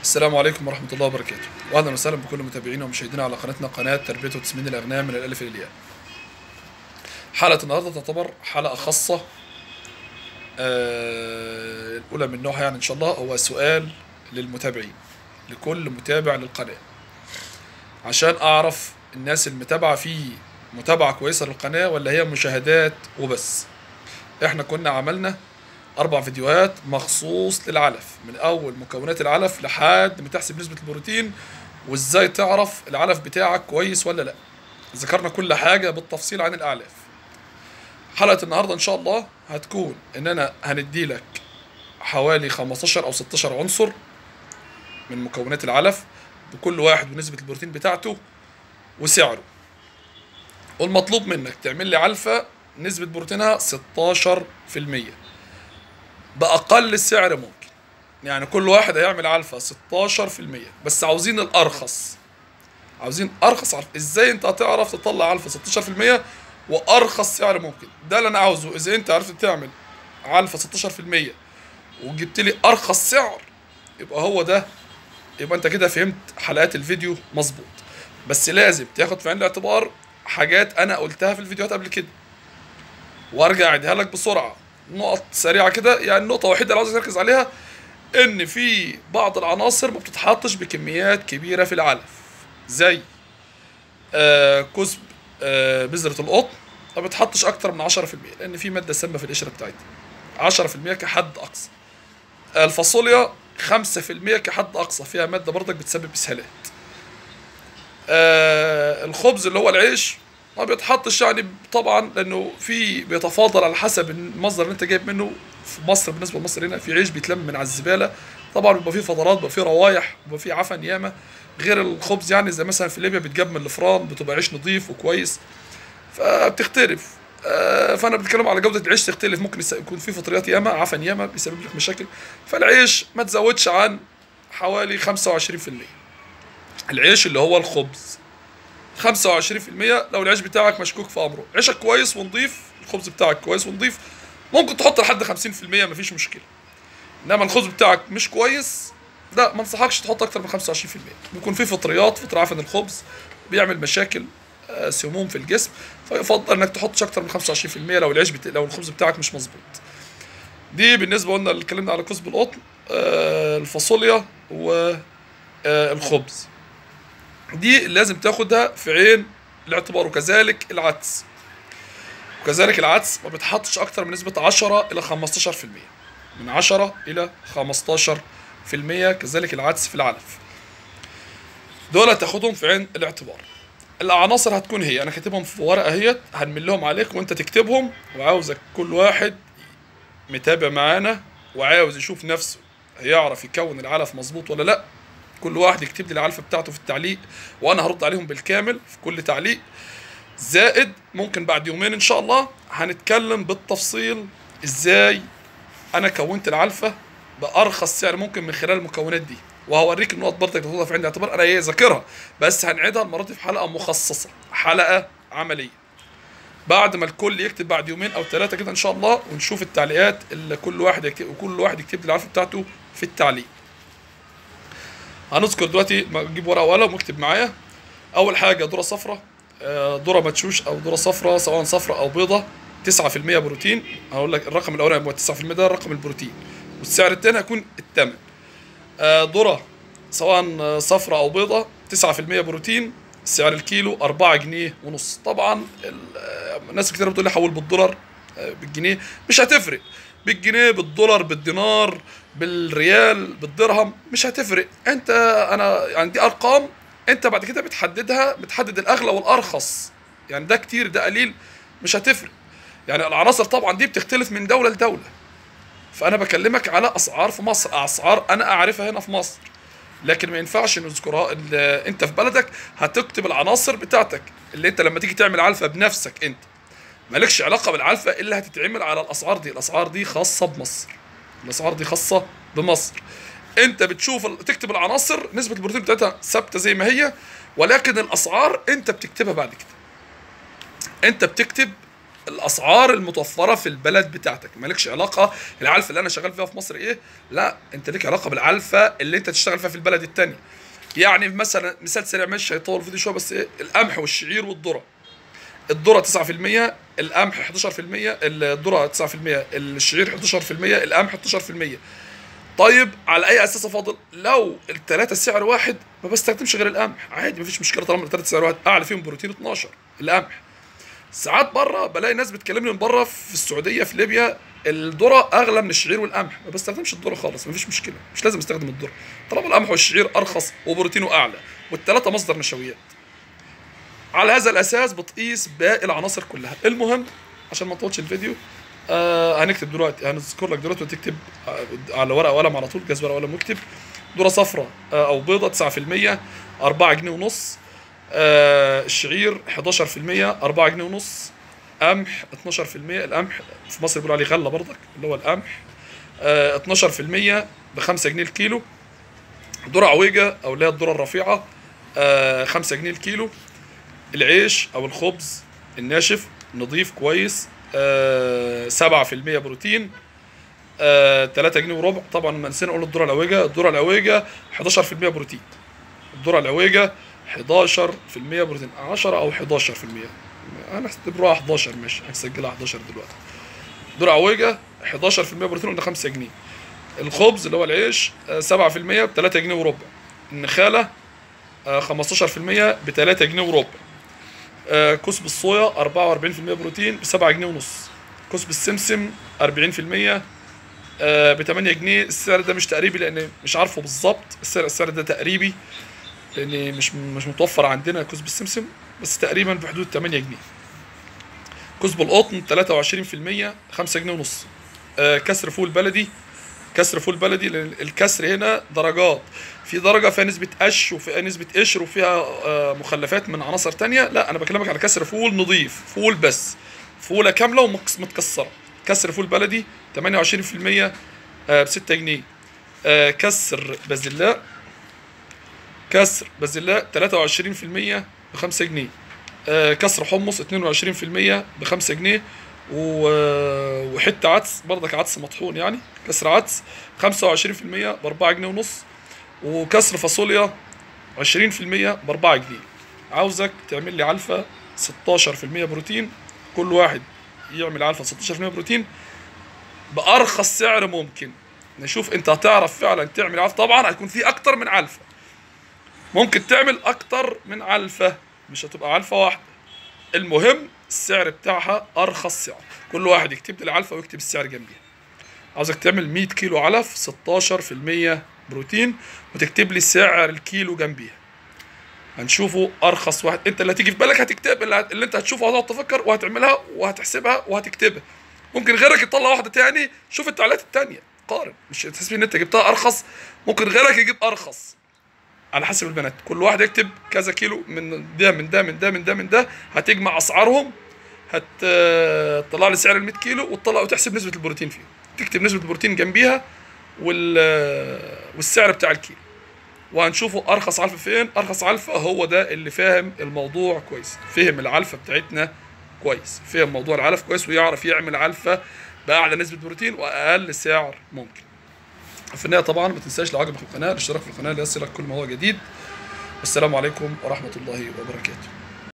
السلام عليكم ورحمة الله وبركاته وأهلا وسهلا بكل متابعينا ومشاهدينا على قناتنا قناة تربية وتسمين الأغنام من الألف إلى الياء حلقة النهاردة تعتبر حلقة خاصة آه، الأولى من نوعها يعني إن شاء الله هو سؤال للمتابعين لكل متابع للقناة عشان أعرف الناس المتابعة في متابعة كويسة للقناة ولا هي مشاهدات وبس احنا كنا عملنا اربع فيديوهات مخصوص للعلف من اول مكونات العلف لحد ما تحسب نسبه البروتين وازاي تعرف العلف بتاعك كويس ولا لا ذكرنا كل حاجه بالتفصيل عن الاعلاف حلقه النهارده ان شاء الله هتكون ان انا هندي لك حوالي 15 او 16 عنصر من مكونات العلف بكل واحد ونسبه البروتين بتاعته وسعره والمطلوب منك تعمل لي علفه نسبه بروتينها 16% باقل سعر ممكن يعني كل واحد هيعمل علفه 16% بس عاوزين الارخص عاوزين ارخص علفه ازاي انت هتعرف تطلع علفه 16% وارخص سعر ممكن ده اللي انا عاوزه اذا انت عرفت تعمل علفه 16% وجبت لي ارخص سعر يبقى هو ده يبقى انت كده فهمت حلقات الفيديو مظبوط بس لازم تاخد في عين الاعتبار حاجات انا قلتها في الفيديوهات قبل كده وارجع اعيدها لك بسرعه نقط سريعه كده يعني النقطه الوحيده اللي عاوز تركز عليها ان في بعض العناصر ما بتتحطش بكميات كبيره في العلف زي آه كسب آه بذره القطن ما بتحطش اكتر من 10% لان في ماده سامه في القشره بتاعتها 10% كحد اقصى آه الفاصوليا 5% كحد اقصى فيها ماده برضك بتسبب اسهالات آه الخبز اللي هو العيش ما بيتحطش يعني طبعا لانه في بيتفاضل على حسب المصدر اللي انت جايب منه في مصر بالنسبه لمصر هنا في عيش بيتلم من على الزباله طبعا بيبقى فيه فضلات بيبقى فيه روايح بيبقى فيه عفن ياما غير الخبز يعني زي مثلا في ليبيا بيتجاب من الفران بتبقى عيش نظيف وكويس فبتختلف آه، فانا بتكلم على جوده العيش تختلف ممكن يس- يكون في فطريات ياما عفن ياما بيسبب لك مشاكل فالعيش ما تزودش عن حوالي 25% العيش اللي هو الخبز 25% لو العيش بتاعك مشكوك في امره عيشك كويس ونضيف الخبز بتاعك كويس ونضيف ممكن تحط لحد 50% مفيش مشكله انما الخبز بتاعك مش كويس لا ما انصحكش تحط اكتر من 25% بيكون في فطريات فطر عفن الخبز بيعمل مشاكل آه، سموم في الجسم فيفضل انك تحطش اكتر من 25% لو العيش بت... لو الخبز بتاعك مش مظبوط دي بالنسبه قلنا اللي اتكلمنا على كسب القطن آه، الفاصوليا والخبز دي لازم تاخدها في عين الاعتبار وكذلك العدس وكذلك العدس ما بتحطش اكتر من نسبة 10 الى 15% من 10 الى 15% كذلك العدس في العلف دول تاخدهم في عين الاعتبار العناصر هتكون هي انا كاتبهم في ورقه اهيت هنملهم عليك وانت تكتبهم وعاوزك كل واحد متابع معانا وعاوز يشوف نفسه هيعرف يكون العلف مظبوط ولا لا كل واحد يكتب لي العلفه بتاعته في التعليق وانا هرد عليهم بالكامل في كل تعليق زائد ممكن بعد يومين ان شاء الله هنتكلم بالتفصيل ازاي انا كونت العلفه بارخص سعر ممكن من خلال المكونات دي وهوريك النقط برضك اللي تاخدها في عندي اعتبار انا ايه ذاكرها بس هنعيدها المره دي في حلقه مخصصه حلقه عمليه بعد ما الكل يكتب بعد يومين او ثلاثه كده ان شاء الله ونشوف التعليقات اللي كل واحد يكتب وكل واحد يكتب لي العلفه بتاعته في التعليق هنذكر دلوقتي ما تجيب ورقه وقلم واكتب معايا اول حاجه ذره صفراء آه، ذره مدشوش او ذره صفراء سواء صفراء او بيضه 9% بروتين هقول لك الرقم الاولاني هو 9% ده رقم البروتين والسعر الثاني هيكون الثمن آه، ذره سواء صفراء او بيضه 9% بروتين سعر الكيلو 4 جنيه ونص طبعا ال- آه، ناس كتير بتقول لي حول بالدولار آه، بالجنيه مش هتفرق بالجنيه بالدولار بالدينار بالريال بالدرهم مش هتفرق انت انا يعني دي ارقام انت بعد كده بتحددها بتحدد الاغلى والارخص يعني ده كتير ده قليل مش هتفرق يعني العناصر طبعا دي بتختلف من دوله لدوله فانا بكلمك على اسعار في مصر اسعار انا اعرفها هنا في مصر لكن ما ينفعش نذكرها ال- انت في بلدك هتكتب العناصر بتاعتك اللي انت لما تيجي تعمل علفه بنفسك انت مالكش علاقه بالعلفه الا هتتعمل على الاسعار دي الاسعار دي خاصه بمصر الاسعار دي خاصه بمصر انت بتشوف ال- تكتب العناصر نسبه البروتين بتاعتها ثابته زي ما هي ولكن الاسعار انت بتكتبها بعد كده انت بتكتب الاسعار المتوفره في البلد بتاعتك مالكش علاقه العلفه اللي انا شغال فيها في مصر ايه لا انت ليك علاقه بالعلفه اللي انت تشتغل فيها في البلد التاني يعني مثلا مثال سريع مش هيطول الفيديو شويه بس ايه القمح والشعير والذره الذره 9% القمح 11% الذره 9% الشعير 11% القمح 12% طيب على اي اساس افاضل لو الثلاثه سعر واحد ما بستخدمش غير القمح عادي مفيش مشكله طالما الثلاثه سعر واحد اعلى فيهم بروتين 12 القمح ساعات بره بلاقي ناس بتكلمني من بره في السعوديه في ليبيا الذره اغلى من الشعير والقمح ما بستخدمش الذره خالص مفيش مشكله مش لازم استخدم الذره طالما القمح والشعير ارخص وبروتينه اعلى والثلاثه مصدر نشويات على هذا الاساس بتقيس باقي العناصر كلها المهم عشان ما نطولش الفيديو آه هنكتب دلوقتي هنذكر لك دلوقتي وتكتب آه، على ورقه وقلم على طول جهاز ورقه وقلم واكتب ذره صفراء آه او بيضه 9% 4 جنيه ونص آه الشعير 11% 4 جنيه ونص قمح 12% القمح في مصر بيقولوا عليه غله برضك اللي هو القمح آه 12% ب 5 جنيه الكيلو ذره عويجه او اللي هي الذره الرفيعه آه 5 جنيه الكيلو العيش او الخبز الناشف نظيف كويس آه 7% بروتين آه 3 جنيه وربع طبعا ما نسينا نقول الذره العويجه الذره العويجه 11% بروتين الذره العويجه 11% بروتين 10 او 11% هنعتبروها 11 ماشي هنسجلها 11 دلوقتي ذره عويجه 11% بروتين قلنا 5 جنيه الخبز اللي هو العيش آه، 7% ب 3 جنيه وربع النخاله آه، 15% ب 3 جنيه وربع آه، كسب الصويا 44% بروتين ب 7 جنيه ونص كسب السمسم 40% ب 8 جنيه السعر ده مش تقريبي لان مش عارفه بالظبط السعر السعر ده تقريبي لان مش مش متوفر عندنا كسب السمسم بس تقريبا في حدود 8 جنيه كسب القطن 23% 5 جنيه ونص آه، كسر فول بلدي كسر فول بلدي لان الكسر هنا درجات في درجه فيها نسبه قش وفيها نسبه قشر وفيها آه، مخلفات من عناصر تانية لا انا بكلمك على كسر فول نظيف فول بس فوله كامله ومتكسره كسر فول بلدي 28% ب 6 جنيه آه، كسر بازلاء كسر بازلاء 23% ب 5 جنيه آه، كسر حمص 22% ب 5 جنيه و- وحته عدس برضك عدس مطحون يعني كسر عدس 25% ب 4 جنيه ونص وكسر فاصوليا 20% ب 4 جنيه عاوزك تعمل لي علفه 16% بروتين كل واحد يعمل علفه 16% بروتين بارخص سعر ممكن نشوف انت هتعرف فعلا تعمل علفه طبعا هيكون في اكتر من علفه ممكن تعمل اكتر من علفه مش هتبقى علفه واحده المهم السعر بتاعها ارخص سعر كل واحد يكتب لي العلفه ويكتب السعر جنبيها عاوزك تعمل 100 كيلو علف 16% بروتين وتكتب لي سعر الكيلو جنبيها هنشوفه ارخص واحد انت اللي هتيجي في بالك هتكتب اللي, هت... اللي انت هتشوفه هتقعد تفكر وهتعملها وهتحسبها وهتكتبها ممكن غيرك يطلع واحده تاني شوف التعليقات التانية قارن مش تحسب ان انت جبتها ارخص ممكن غيرك يجيب ارخص على حسب البنات كل واحد يكتب كذا كيلو من ده من ده من ده من ده من ده هتجمع اسعارهم هتطلع لي سعر ال 100 كيلو وتطلع وتحسب نسبه البروتين فيهم تكتب نسبه البروتين جنبيها وال والسعر بتاع الكيلو وهنشوفه ارخص علفه فين ارخص علفه هو ده اللي فاهم الموضوع كويس فهم العلفه بتاعتنا كويس فهم موضوع العلف كويس ويعرف يعمل علفه باعلى نسبه بروتين واقل سعر ممكن في النهايه طبعا ما تنساش لو عجبك القناه الاشتراك في القناه ليصلك كل موضوع جديد والسلام عليكم ورحمه الله وبركاته